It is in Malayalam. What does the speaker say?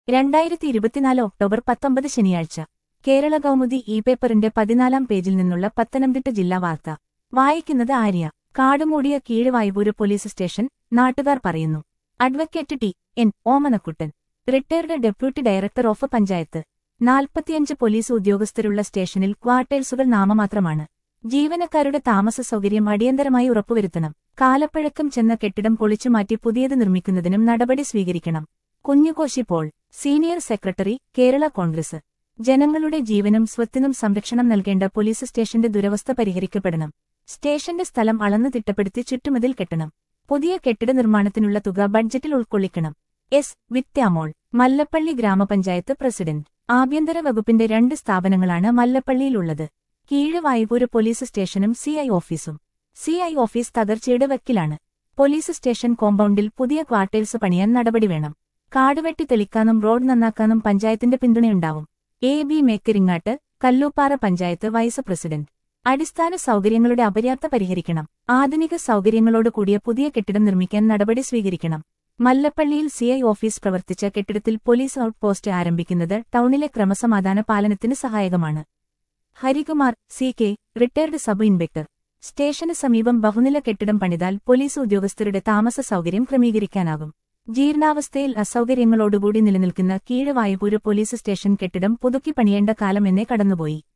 രണ്ടായിരത്തി ഇരുപത്തിനാല് ഒക്ടോബർ പത്തൊമ്പത് ശനിയാഴ്ച കേരള കൗമുദി ഇ പേപ്പറിന്റെ പതിനാലാം പേജിൽ നിന്നുള്ള പത്തനംതിട്ട ജില്ലാ വാർത്ത വായിക്കുന്നത് ആര്യ കാടുമൂടിയ കീഴുവായ്പൂര് പോലീസ് സ്റ്റേഷൻ നാട്ടുകാർ പറയുന്നു advocate T N Omanakuttan retired deputy director of panchayat നാൽപ്പത്തിയഞ്ച് പോലീസ് ഉദ്യോഗസ്ഥരുള്ള സ്റ്റേഷനിൽ ക്വാർട്ടേഴ്സുകൾ നാമമാത്രമാണ് ജീവനക്കാരുടെ താമസ സൗകര്യം അടിയന്തരമായി ഉറപ്പുവരുത്തണം കാലപ്പഴക്കം ചെന്ന കെട്ടിടം പൊളിച്ചുമാറ്റി പുതിയത് നിർമ്മിക്കുന്നതിനും നടപടി സ്വീകരിക്കണം Kunjukoshi Paul senior secretary Kerala Congress ജനങ്ങളുടെ ജീവനും സ്വത്തിനും സംരക്ഷണം നൽകേണ്ട പോലീസ് സ്റ്റേഷന്റെ ദുരവസ്ഥ പരിഹരിക്കപ്പെടണം സ്റ്റേഷന്റെ സ്ഥലം അളന്നു തിട്ടപ്പെടുത്തി ചുറ്റുമതിൽ കെട്ടണം പുതിയ കെട്ടിട നിർമ്മാണത്തിനുള്ള തുക ബഡ്ജറ്റിൽ ഉൾക്കൊള്ളിക്കണം എസ് വിത്യാമോൾ മല്ലപ്പള്ളി ഗ്രാമപഞ്ചായത്ത് പ്രസിഡന്റ് ആഭ്യന്തര വകുപ്പിന്റെ രണ്ട് സ്ഥാപനങ്ങളാണ് മല്ലപ്പള്ളിയിലുള്ളത് കീഴുവായ്പൂര് പോലീസ് സ്റ്റേഷനും സിഐ ഓഫീസും സിഐ ഓഫീസ് തകർച്ചയുടെ വക്കിലാണ് പോലീസ് സ്റ്റേഷൻ കോമ്പൗണ്ടിൽ പുതിയ ക്വാർട്ടേഴ്സ് പണിയാൻ നടപടി വേണം കാടുവെട്ടി തെളിക്കാനും റോഡ് നന്നാക്കാനും പഞ്ചായത്തിന്റെ പിന്തുണയുണ്ടാവും A B Mekkaringattu Kallooppara panchayat vice president അടിസ്ഥാന സൗകര്യങ്ങളുടെ അപര്യാപ്ത പരിഹരിക്കണം ആധുനിക സൗകര്യങ്ങളോട് കൂടിയ പുതിയ കെട്ടിടം നിർമ്മിക്കാൻ നടപടി സ്വീകരിക്കണം മല്ലപ്പള്ളിയിൽ സിഐ ഓഫീസ് പ്രവർത്തിച്ച കെട്ടിടത്തിൽ പോലീസ് ഔട്ട് പോസ്റ്റ് ആരംഭിക്കുന്നത് ടൗണിലെ ക്രമസമാധാന പാലനത്തിന് സഹായകമാണ് Harikumar C K retired sub inspector സ്റ്റേഷന് സമീപം ബഹുനില കെട്ടിടം പണിതാൽ പോലീസ് ഉദ്യോഗസ്ഥരുടെ താമസ സൗകര്യം ക്രമീകരിക്കാനാകും ജീർണാവസ്ഥയിൽ അസൗകര്യങ്ങളോടുകൂടി നിലനിൽക്കുന്ന കീഴുവായുപൂര് പോലീസ് സ്റ്റേഷൻ കെട്ടിടം പുതുക്കി പണിയേണ്ട കാലമെന്നേ കടന്നുപോയി